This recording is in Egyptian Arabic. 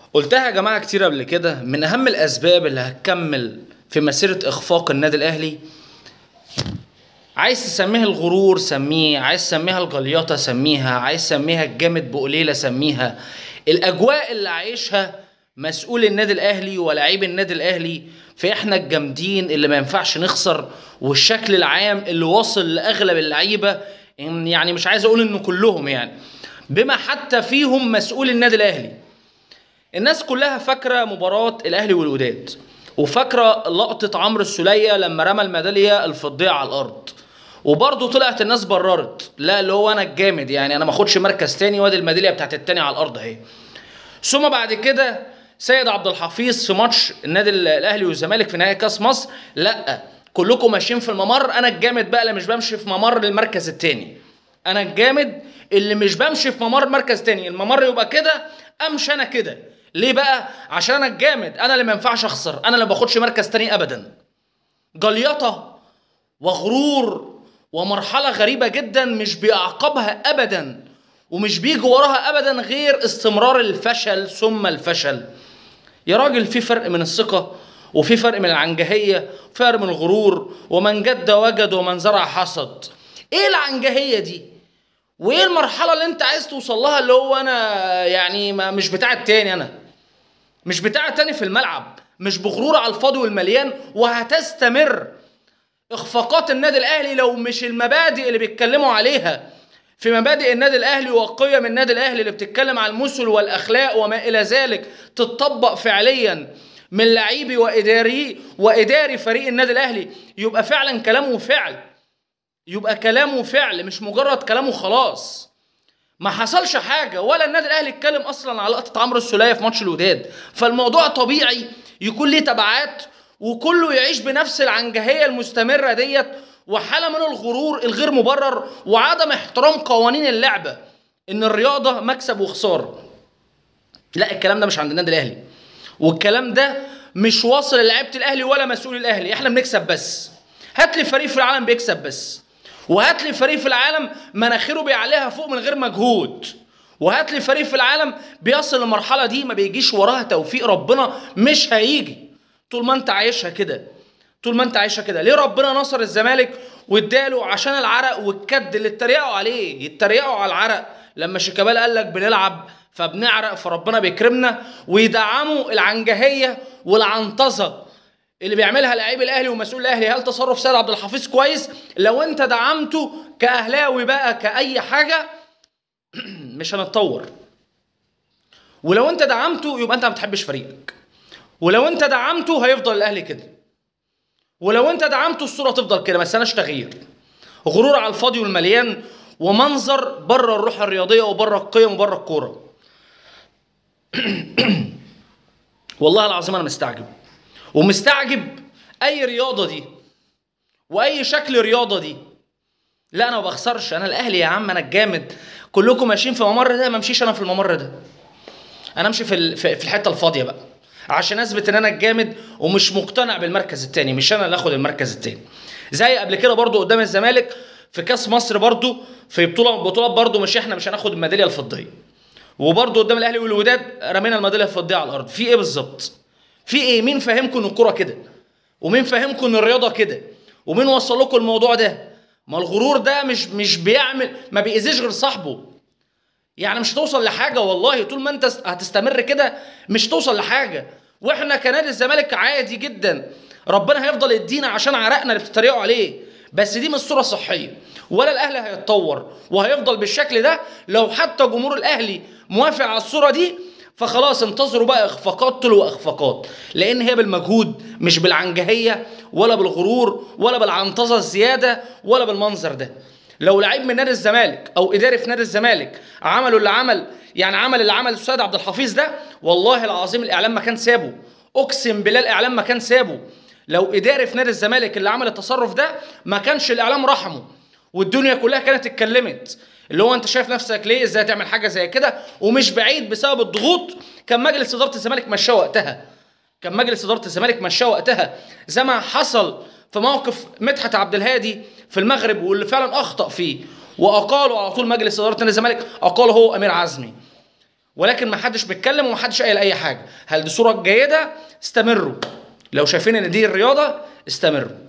قلتها يا جماعه كتير قبل كده من اهم الاسباب اللي هتكمل في مسيره اخفاق النادي الاهلي عايز تسميها الغرور سميه عايز تسميها الجليطه سميها عايز تسميها الجامد بقليله سميها الاجواء اللي عايشها مسؤول النادي الاهلي ولاعيب النادي الاهلي في احنا الجامدين اللي ما ينفعش نخسر والشكل العام اللي واصل لاغلب اللعيبه إن يعني مش عايز اقول انه كلهم يعني بما حتى فيهم مسؤول النادي الاهلي الناس كلها فاكره مباراه الاهلي والوداد وفاكره لقطه عمرو السوليه لما رمى الميداليه الفضيه على الارض وبرضه طلعت الناس بررت لا اللي هو انا الجامد يعني انا ما اخدش مركز تاني وادي الميداليه بتاعت التاني على الارض اهي ثم بعد كده سيد عبد الحفيظ في ماتش النادي الاهلي والزمالك في نهائي كاس مصر لا كلكم ماشيين في الممر انا الجامد بقى اللي مش بمشي في ممر المركز التاني انا الجامد اللي مش بمشي في ممر مركز تاني الممر يبقى كده امشي انا كده ليه بقى عشان انا الجامد انا اللي ما ينفعش اخسر انا اللي ما باخدش مركز تاني ابدا جليطه وغرور ومرحله غريبه جدا مش بيعقبها ابدا ومش بيجي وراها ابدا غير استمرار الفشل ثم الفشل يا راجل في فرق من الثقه وفي فرق من العنجهيه فرق من الغرور ومن جد وجد ومن زرع حصد ايه العنجهيه دي وايه المرحله اللي انت عايز توصل لها اللي هو انا يعني ما مش بتاع التاني انا مش بتاع التاني في الملعب مش بغرور على الفاضي والمليان وهتستمر اخفاقات النادي الاهلي لو مش المبادئ اللي بيتكلموا عليها في مبادئ النادي الاهلي وقيم النادي الاهلي اللي بتتكلم على المثل والاخلاق وما الى ذلك تتطبق فعليا من لعيبي واداري واداري فريق النادي الاهلي يبقى فعلا كلامه فعل يبقى كلامه فعل مش مجرد كلامه خلاص ما حصلش حاجة ولا النادي الأهلي اتكلم أصلا على لقطة عمرو السولية في ماتش الوداد فالموضوع طبيعي يكون ليه تبعات وكله يعيش بنفس العنجهية المستمرة ديت وحالة من الغرور الغير مبرر وعدم احترام قوانين اللعبة إن الرياضة مكسب وخسارة لا الكلام ده مش عند النادي الأهلي والكلام ده مش واصل للعيبة الأهلي ولا مسؤول الأهلي احنا بنكسب بس هات لي فريق في العالم بيكسب بس وهات لي فريق في العالم مناخيره بيعليها فوق من غير مجهود وهات لي فريق في العالم بيصل للمرحله دي ما بيجيش وراها توفيق ربنا مش هيجي طول ما انت عايشها كده طول ما انت عايشها كده ليه ربنا نصر الزمالك واداله عشان العرق والكد اللي اتريقوا عليه يتريقوا على العرق لما شيكابالا قال لك بنلعب فبنعرق فربنا بيكرمنا ويدعموا العنجهيه والعنطزه اللي بيعملها لعيب الاهلي ومسؤول الاهلي هل تصرف سيد عبد الحفيظ كويس لو انت دعمته كاهلاوي بقى كاي حاجه مش هنتطور ولو انت دعمته يبقى انت ما بتحبش فريقك ولو انت دعمته هيفضل الاهلي كده ولو انت دعمته الصوره تفضل كده ما استناش تغيير غرور على الفاضي والمليان ومنظر بره الروح الرياضيه وبره القيم وبره الكوره والله العظيم انا مستعجب ومستعجب اي رياضه دي واي شكل رياضه دي لا انا ما بخسرش انا الاهلي يا عم انا الجامد كلكم ماشيين في الممر ده ما امشيش انا في الممر ده انا امشي في ال- في في الحته الفاضيه بقى عشان اثبت ان انا الجامد ومش مقتنع بالمركز الثاني مش انا اللي اخد المركز الثاني زي قبل كده برضو قدام الزمالك في كاس مصر برضو في بطوله بطولات برضو مش احنا مش هناخد الميداليه الفضيه وبرضو قدام الاهلي والوداد رمينا الميداليه الفضيه على الارض في ايه بالظبط في ايه مين فاهمكم ان الكوره كده ومين فاهمكم ان الرياضه كده ومين وصل لكم الموضوع ده ما الغرور ده مش مش بيعمل ما بيأذيش غير صاحبه يعني مش هتوصل لحاجه والله طول ما انت هتستمر كده مش توصل لحاجه واحنا كنادي الزمالك عادي جدا ربنا هيفضل يدينا عشان عرقنا اللي بتتريقوا عليه بس دي مش صوره صحيه ولا الاهلي هيتطور وهيفضل بالشكل ده لو حتى جمهور الاهلي موافق على الصوره دي فخلاص انتظروا بقى اخفاقات تلو اخفاقات لان هي بالمجهود مش بالعنجهيه ولا بالغرور ولا بالعنطزه الزياده ولا بالمنظر ده لو لعيب من نادي الزمالك او اداري في نادي الزمالك عملوا اللي عمل يعني عمل اللي عمل السيد عبد الحفيظ ده والله العظيم الاعلام ما كان سابه اقسم بالله الاعلام ما كان سابه لو اداري في نادي الزمالك اللي عمل التصرف ده ما كانش الاعلام رحمه والدنيا كلها كانت اتكلمت اللي هو انت شايف نفسك ليه ازاي تعمل حاجه زي كده ومش بعيد بسبب الضغوط كان مجلس اداره الزمالك مشاه وقتها كان مجلس اداره الزمالك مشاه وقتها زي ما حصل في موقف مدحت عبد الهادي في المغرب واللي فعلا اخطا فيه واقالوا على طول مجلس اداره نادي الزمالك اقاله هو امير عزمي ولكن ما حدش بيتكلم وما حدش قايل اي حاجه هل دي صوره جيده استمروا لو شايفين ان دي الرياضه استمروا